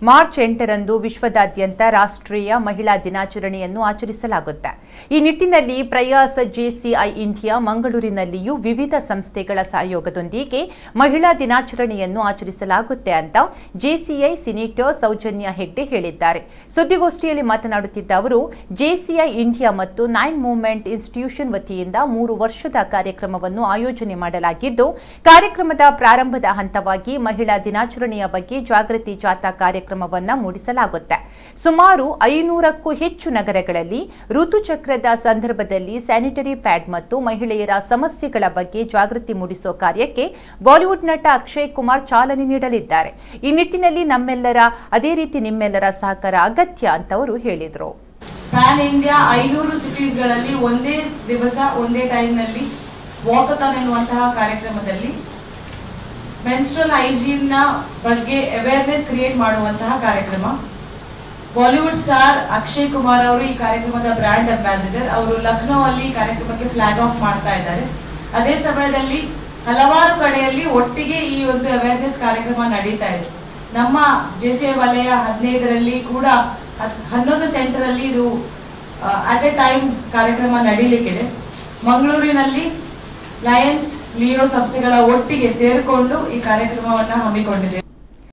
March ಎಂಟರಂದು ವಿಶ್ವದಾದ್ಯಂತ ರಾಷ್ಟ್ರೀಯ ಮಹಿಳಾ ದಿನಾಚರಣೆಯನ್ನು ಆಚರಿಸಲಾಗುತ್ತೆ ಈ ನಿಟ್ಟಿನಲ್ಲಿ ಪ್ರಯಾಸ ಜೆಸಿಐ ಇಂಡಿಯಾ ಮಂಗಳೂರಿನಲ್ಲಿಯೂ ವಿವಿಧ ಸಂಸ್ಥೆಗಳ ಸಹಯೋಗದೊಂದಿಗೆ ಮಹಿಳಾ ದಿನಾಚರಣೆಯನ್ನು ಆಚರಿಸಲಾಗುತ್ತೆ ಅಂತ ಜೆಸಿಐ ಸಿನೇಟರ್ ಸೌಜನ್ಯ ಹೆಗ್ಡೆ ಹೇಳಿದ್ದಾರೆ ಸುದ್ದಿಗೋಷ್ಠಿಯಲ್ಲಿ ಮಾತನಾಡುತ್ತಿದ್ದ ಅವರು ಜೆಸಿಐ ಇಂಡಿಯಾ ಮತ್ತು ನೈನ್ ಮೂವ್ಮೆಂಟ್ ಇನ್ಸ್ಟಿಟ್ಯೂಷನ್ ವತಿಯಿಂದ ಮೂರು ವರ್ಷದ ಕಾರ್ಯಕ್ರಮವನ್ನು ಆಯೋಜನೆ ಮಾಡಲಾಗಿದ್ದು ಕಾರ್ಯಕ್ರಮದ ಪ್ರಾರಂಭದ ಹಂತವಾಗಿ ಮಹಿಳಾ ದಿನಾಚರಣೆಯ ಬಗ್ಗೆ ಜಾಗೃತಿ ಜಾಥಾ ಕಾರ್ಯಕ್ರಮವನ್ನು ಮೂಡಿಸಲಾಗುತ್ತೆ ಸುಮಾರು ಐನೂರಕ್ಕೂ ಹೆಚ್ಚು ನಗರಗಳಲ್ಲಿ ಋತುಚಕ್ರದ ಸಂದರ್ಭದಲ್ಲಿ ಸ್ಯಾನಿಟರಿ ಪ್ಯಾಡ್ ಮತ್ತು ಮಹಿಳೆಯರ ಸಮಸ್ಯೆಗಳ ಬಗ್ಗೆ ಜಾಗೃತಿ ಮೂಡಿಸುವ ಕಾರ್ಯಕ್ಕೆ ಬಾಲಿವುಡ್ ನಟ ಅಕ್ಷಯ್ ಕುಮಾರ್ ಚಾಲನೆ ನೀಡಲಿದ್ದಾರೆ ಈ ನಿಟ್ಟಿನಲ್ಲಿ ನಮ್ಮೆಲ್ಲರ ಅದೇ ರೀತಿ ನಿಮ್ಮೆಲ್ಲರ ಸಹಕಾರ ಅಗತ್ಯ ಅಂತ ಅವರು ಹೇಳಿದರು ಪ್ಯಾನ್ ಇಂಡಿಯಾ ಐನೂರು ಸಿಟೀಸ್ಗಳಲ್ಲಿ ಒಂದೇ ದಿವಸ ಒಂದೇ ಟೈಮ್ನಲ್ಲಿ ವಾಕಥಾನ್ ಎನ್ನುವಂತಹ ಕಾರ್ಯಕ್ರಮದಲ್ಲಿ ಮೆನ್ಸ್ಟ್ರಲ್ ಹೈಜೀನ್ ನ ಬಗ್ಗೆ ಅವೇರ್ನೆಸ್ ಕ್ರಿಯೇಟ್ ಮಾಡುವಂತಹ ಕಾರ್ಯಕ್ರಮ ಬಾಲಿವುಡ್ ಸ್ಟಾರ್ ಅಕ್ಷಯ್ ಕುಮಾರ್ ಅವರು ಈ ಕಾರ್ಯಕ್ರಮದ ಬ್ರ್ಯಾಂಡ್ ಅಂಬಾಸಿಡರ್ ಅವರು ಲಕ್ನೋ ಅಲ್ಲಿ ಈ ಕಾರ್ಯಕ್ರಮಕ್ಕೆ ಫ್ಲಾಗ್ ಆಫ್ ಮಾಡ್ತಾ ಇದ್ದಾರೆ ಅದೇ ಸಮಯದಲ್ಲಿ ಹಲವಾರು ಕಡೆಯಲ್ಲಿ ಒಟ್ಟಿಗೆ ಈ ಒಂದು ಅವೇರ್ನೆಸ್ ಕಾರ್ಯಕ್ರಮ ನಡೀತಾ ಇದೆ ನಮ್ಮ ಜೆಸಿಐ ವಲಯ ಹದಿನೈದರಲ್ಲಿ ಕೂಡ ಹತ್- ಹನ್ನೊಂದು ಸೆಂಟರ್ ಅಲ್ಲಿ ಇದು ಅಟ್ ಎ ಟೈಮ್ ಕಾರ್ಯಕ್ರಮ ನಡೀಲಿಕ್ಕಿದೆ ಮಂಗಳೂರಿನಲ್ಲಿ ಲಯನ್ಸ್ ಲಿಯೋ ಸಂಸ್ಥೆಗಳ ಒಟ್ಟಿಗೆ ಸೇರಿಕೊಂಡು ಈ ಕಾರ್ಯಕ್ರಮವನ್ನ ಹಮ್ಮಿಕೊಂಡಿದ್ದೇವೆ